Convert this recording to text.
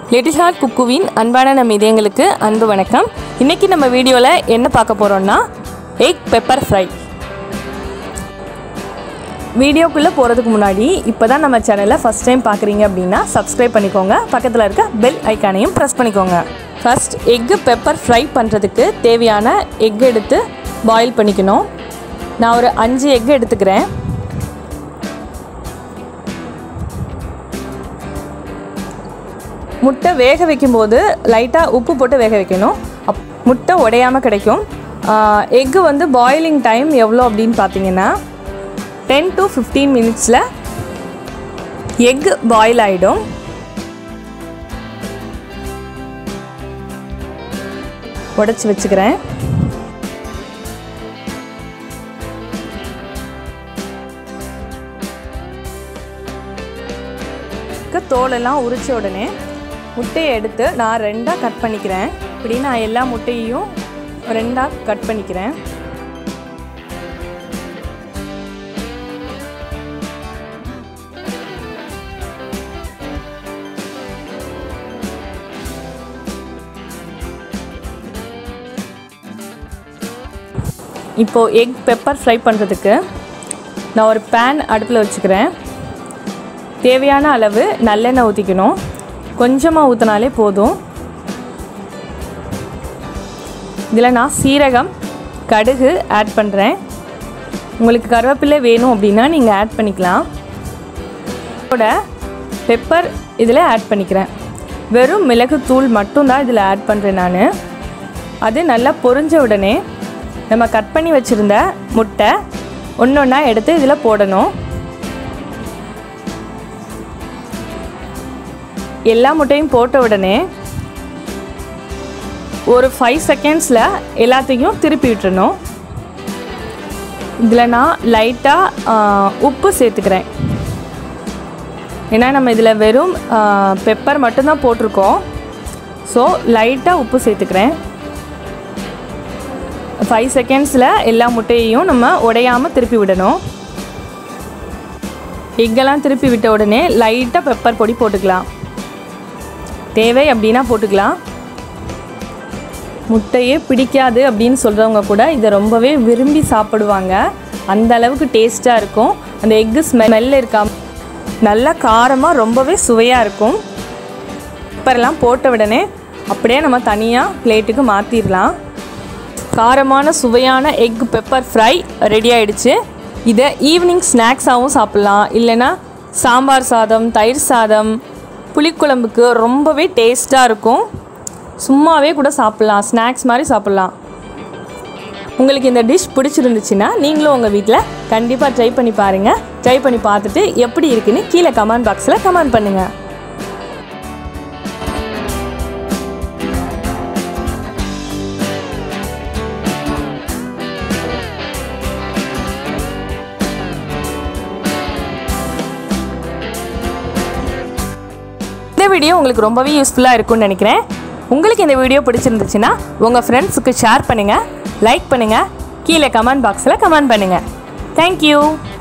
little heart குக்குவின் அன்பான நம்ம இதயங்களுக்கு அன்பு வணக்கம் இன்றைக்கி நம்ம வீடியோவில் என்ன பார்க்க போகிறோம்னா எக் பெப்பர் ஃப்ரை வீடியோக்குள்ளே போகிறதுக்கு முன்னாடி இப்போ தான் நம்ம சேனலை ஃபஸ்ட் டைம் பார்க்குறீங்க அப்படின்னா சப்ஸ்கிரைப் பண்ணிக்கோங்க பக்கத்தில் இருக்க பெல் ஐக்கானையும் ப்ரெஸ் பண்ணிக்கோங்க ஃபர்ஸ்ட் எக்கு பெப்பர் ஃப்ரை பண்ணுறதுக்கு தேவையான எக் எடுத்து பாயில் பண்ணிக்கணும் நான் ஒரு அஞ்சு எக் எடுத்துக்கிறேன் முட்டை வேக வைக்கும்போது லைட்டாக உப்பு போட்டு வேக வைக்கணும் அப் முட்டை உடையாமல் கிடைக்கும் எக்கு வந்து பாயிலிங் டைம் எவ்வளோ அப்படின்னு பார்த்தீங்கன்னா டென் டு ஃபிஃப்டீன் மினிட்ஸில் எக் பாயில் ஆகிடும் உடச்சி வச்சுக்கிறேன் தோலெல்லாம் உரிச்ச உடனே முட்டையை எடுத்து நான் ரெண்டாக கட் பண்ணிக்கிறேன் இப்படி நான் எல்லா முட்டையையும் ரெண்டாக கட் பண்ணிக்கிறேன் இப்போது எக் பெப்பர் ஃப்ரை பண்ணுறதுக்கு நான் ஒரு பேன் அடுப்பில் வச்சுக்கிறேன் தேவையான அளவு நல்லெண்ணெய் ஊற்றிக்கணும் கொஞ்சமாக ஊற்றினாலே போதும் இதில் நான் சீரகம் கடுகு ஆட் பண்ணுறேன் உங்களுக்கு கருவேப்பிலை வேணும் அப்படின்னா நீங்கள் ஆட் பண்ணிக்கலாம் இதோட பெப்பர் இதில் ஆட் பண்ணிக்கிறேன் வெறும் மிளகுத்தூள் மட்டும்தான் இதில் ஆட் பண்ணுறேன் நான் அது நல்லா பொரிஞ்ச உடனே நம்ம கட் பண்ணி வச்சுருந்த முட்டை ஒன்று ஒன்றா எடுத்து இதில் போடணும் எல்லா முட்டையும் போட்ட உடனே ஒரு ஃபைவ் செகண்ட்ஸில் எல்லாத்தையும் திருப்பி விட்டுறணும் இதில் நான் லைட்டாக உப்பு சேர்த்துக்கிறேன் ஏன்னா நம்ம இதில் வெறும் பெப்பர் மட்டும்தான் போட்டிருக்கோம் ஸோ லைட்டாக உப்பு சேர்த்துக்கிறேன் ஃபைவ் செகண்ட்ஸில் எல்லா முட்டையையும் நம்ம உடையாமல் திருப்பி விடணும் எக்கெல்லாம் திருப்பி விட்ட உடனே லைட்டாக பெப்பர் பொடி போட்டுக்கலாம் தேவை அப்படின்னா போட்டுக்கலாம் முட்டையே பிடிக்காது அப்படின்னு சொல்கிறவங்க கூட இதை ரொம்பவே விரும்பி சாப்பிடுவாங்க அந்த அளவுக்கு டேஸ்ட்டாக இருக்கும் அந்த எக்கு ஸ்மெல் இருக்காம நல்லா காரமாக ரொம்பவே சுவையாக இருக்கும் பெப்பர்லாம் போட்ட உடனே அப்படியே நம்ம தனியாக பிளேட்டுக்கு மாற்றிடலாம் காரமான சுவையான எக் பெப்பர் ஃப்ரை ரெடி ஆயிடுச்சு இதை ஈவினிங் ஸ்நாக்ஸாகவும் சாப்பிட்லாம் இல்லைன்னா சாம்பார் சாதம் தயிர் சாதம் புளிக்குழம்புக்கு ரொம்பவே டேஸ்ட்டாக இருக்கும் சும்மாவே கூட சாப்பிட்லாம் ஸ்நாக்ஸ் மாதிரி சாப்பிட்லாம் உங்களுக்கு இந்த டிஷ் பிடிச்சிருந்துச்சுன்னா நீங்களும் உங்கள் வீட்டில் கண்டிப்பாக ட்ரை பண்ணி பாருங்கள் ட்ரை பண்ணி பார்த்துட்டு எப்படி இருக்குன்னு கீழே கமெண்ட் பாக்ஸில் கமெண்ட் பண்ணுங்கள் இந்த வீடியோ உங்களுக்கு ரொம்பவே யூஸ்ஃபுல்லாக இருக்கும்னு நினைக்கிறேன் உங்களுக்கு இந்த வீடியோ பிடிச்சிருந்துச்சுன்னா உங்கள் ஃப்ரெண்ட்ஸுக்கு ஷேர் பண்ணுங்கள் லைக் பண்ணுங்கள் கீழே கமெண்ட் பாக்ஸில் கமெண்ட் பண்ணுங்கள் தேங்க்யூ